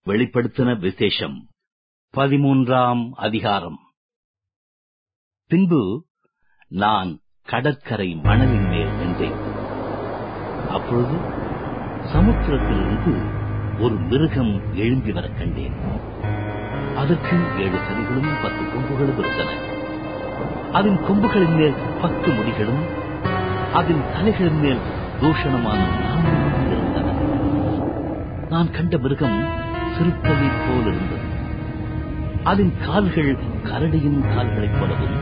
வெளிப்படுத்தின விசேஷம் பதிமூன்றாம் அதிகாரம் பின்பு நான் கடற்கரை மணலின் மேல் நின்றேன் அப்பொழுது சமுத்திரத்திலிருந்து ஒரு மிருகம் எழும்பி வரக் கண்டேன் அதற்கு ஏழு செவிகளும் பத்து கொம்புகளும் இருந்தன அதன் கொம்புகளின் மேல் பத்து முடிகளும் அதன் தலைகளின் மேல் தூஷணமான நாமங்களும் இருந்தன நான் கண்ட மிருகம் சிறுத்தையைப் போல் இருந்தது அதன் கால்கள் கரடியின் கால்களைப் போலவும்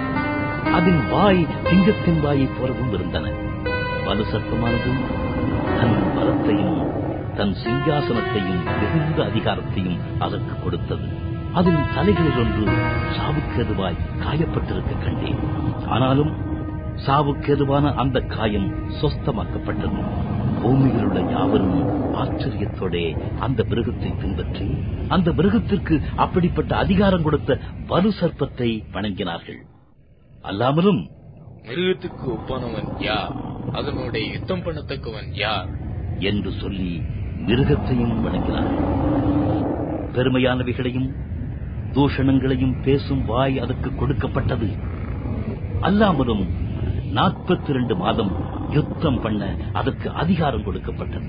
அதன் வாய் சிங்கத்தின் வாயைப் போலவும் இருந்தன வலு சர்ப்பமானது தன் பலத்தையும் தன் சிங்காசனத்தையும் மிகுந்த அதிகாரத்தையும் அதற்கு கொடுத்தது அதன் தலைகளில் ஒன்று சாவுக்கேதுவாய் காயப்பட்டிருக்க கண்டேன் ஆனாலும் சாவுக்கேதுவான அந்த காயம் சொஸ்தமாக்கப்பட்டது பூமியில் உள்ள யாவரும் ஆச்சரியத்தோட அந்த மிருகத்தை பின்பற்றி அந்த மிருகத்திற்கு அப்படிப்பட்ட அதிகாரம் கொடுத்த வலு சர்ப்பத்தை வணங்கினார்கள் அல்லாமலும் மிருகத்துக்கு ஒப்பானவன் யார் அதனுடைய யுத்தம் பண்ணத்தக்கவன் யார் என்று சொல்லி மிருகத்தையும் வணங்கினார்கள் பெருமையானவைகளையும் தூஷணங்களையும் பேசும் வாய் அதற்கு கொடுக்கப்பட்டது அல்லாமலும் நாற்பத்தி இரண்டு மாதம் யுத்தம் பண்ண அதற்கு அதிகாரம் கொடுக்கப்பட்டது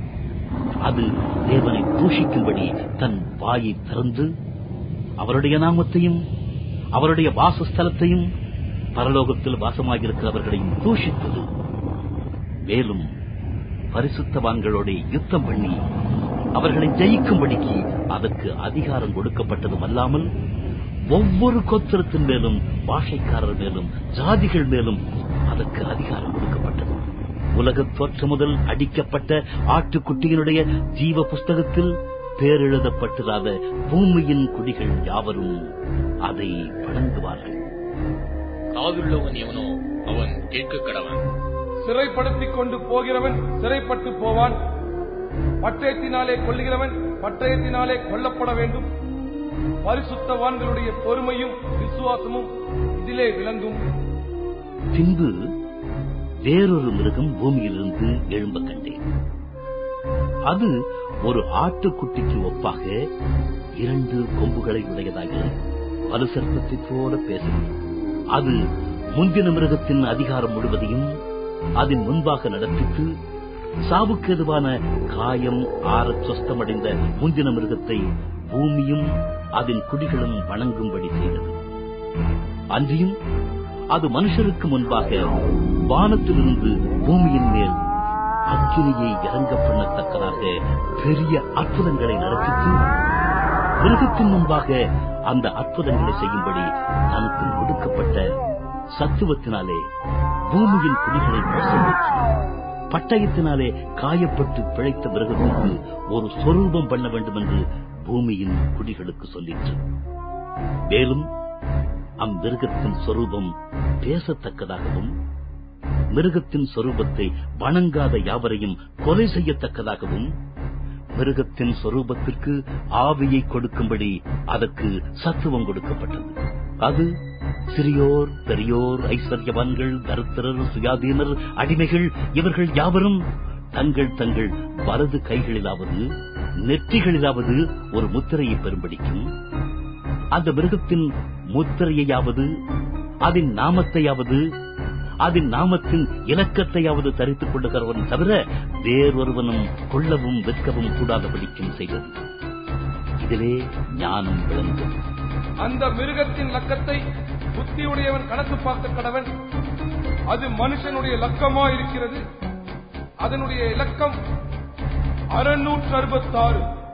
அது தேவனை தூஷிக்கும்படி தன் வாயை திறந்து அவருடைய நாமத்தையும் அவருடைய வாசஸ்தலத்தையும் பரலோகத்தில் வாசமாகியிருக்கிறவர்களையும் தூஷித்தது மேலும் பரிசுத்தவான்களோட யுத்தம் பண்ணி அவர்களை ஜெயிக்கும்படிக்கு அதற்கு அதிகாரம் கொடுக்கப்பட்டதும் அல்லாமல் ஒவ்வொரு கோத்திரத்தின் மேலும் பாஷைக்காரர் மேலும் ஜாதிகள் மேலும் அதற்கு அதிகாரம் கொடுக்கப்பட்டது உலக தோற்ற முதல் அடிக்கப்பட்ட ஆட்டுக்குட்டியினுடைய ஜீவ புஸ்தகத்தில் பேரெழுதப்பட்டிராத பூமியின் குடிகள் யாவரும் அதை வணங்குவார்கள் காதுள்ளவன் எவனோ அவன் கேட்க கடவன் சிறைப்படுத்திக் கொண்டு போகிறவன் சிறைப்பட்டு போவான் பட்டயத்தினாலே கொல்லுகிறவன் பட்டயத்தினாலே கொல்லப்பட வேண்டும் பரிசுத்தவான்களுடைய பொறுமையும் விசுவாசமும் இதிலே விளங்கும் பின்பு வேறொரு மிருகம் பூமியிலிருந்து எழும்ப கண்டேன் அது ஒரு ஆட்டுக்குட்டிக்கு ஒப்பாக இரண்டு கொம்புகளை உடையதாக வலுசற்பத்தைப் போல பேசுகிறது அது முந்தின மிருகத்தின் அதிகாரம் முழுவதையும் அதன் முன்பாக நடத்தித்து சாவுக்கு எதுவான காயம் ஆற சொஸ்தமடைந்த முந்தின மிருகத்தை பூமியும் அதன் குடிகளும் வணங்கும்படி செய்தது அன்றியும் அது மனுஷருக்கு முன்பாக வானத்திலிருந்து பூமியின் மேல் அக்கினியை இறங்க பண்ணத்தக்கதாக பெரிய அற்புதங்களை நடத்தித்து மிருகத்தின் முன்பாக அந்த அற்புதங்களை செய்யும்படி தனக்கு கொடுக்கப்பட்ட சத்துவத்தினாலே பூமியின் குடிகளை மோசமாக்கி பட்டயத்தினாலே காயப்பட்டு பிழைத்த மிருகத்திற்கு ஒரு சொரூபம் பண்ண வேண்டும் என்று பூமியின் குடிகளுக்கு சொல்லிற்று மேலும் அம்மிருகத்தின் சொரூபம் பேசத்தக்கதாகவும் மிருகத்தின் சொரூபத்தை வணங்காத யாவரையும் கொலை செய்யத்தக்கதாகவும் மிருகத்தின் சொரூபத்திற்கு ஆவியை கொடுக்கும்படி அதற்கு சத்துவம் கொடுக்கப்பட்டது அது சிறியோர் பெரியோர் ஐஸ்வர்யவான்கள் தரித்திரர் சுயாதீனர் அடிமைகள் இவர்கள் யாவரும் தங்கள் தங்கள் வலது கைகளிலாவது நெற்றிகளிலாவது ஒரு முத்திரையை பெறும்படிக்கும் அந்த மிருகத்தின் முத்திரையாவது அதன் நாமத்தையாவது அதன் நாமத்தின் இலக்கத்தையாவது தரித்துக் கொள்ளுகிறவன் தவிர வேறொருவனும் கொள்ளவும் விற்கவும் கூடாதபடிக்கும் செய்தது இதிலே ஞானம் விளங்கும் அந்த மிருகத்தின் லக்கத்தை புத்தியுடையவன் கணக்கு பார்க்க கடவன் அது மனுஷனுடைய லக்கமா இருக்கிறது அதனுடைய இலக்கம் அறுநூற்று அறுபத்தாறு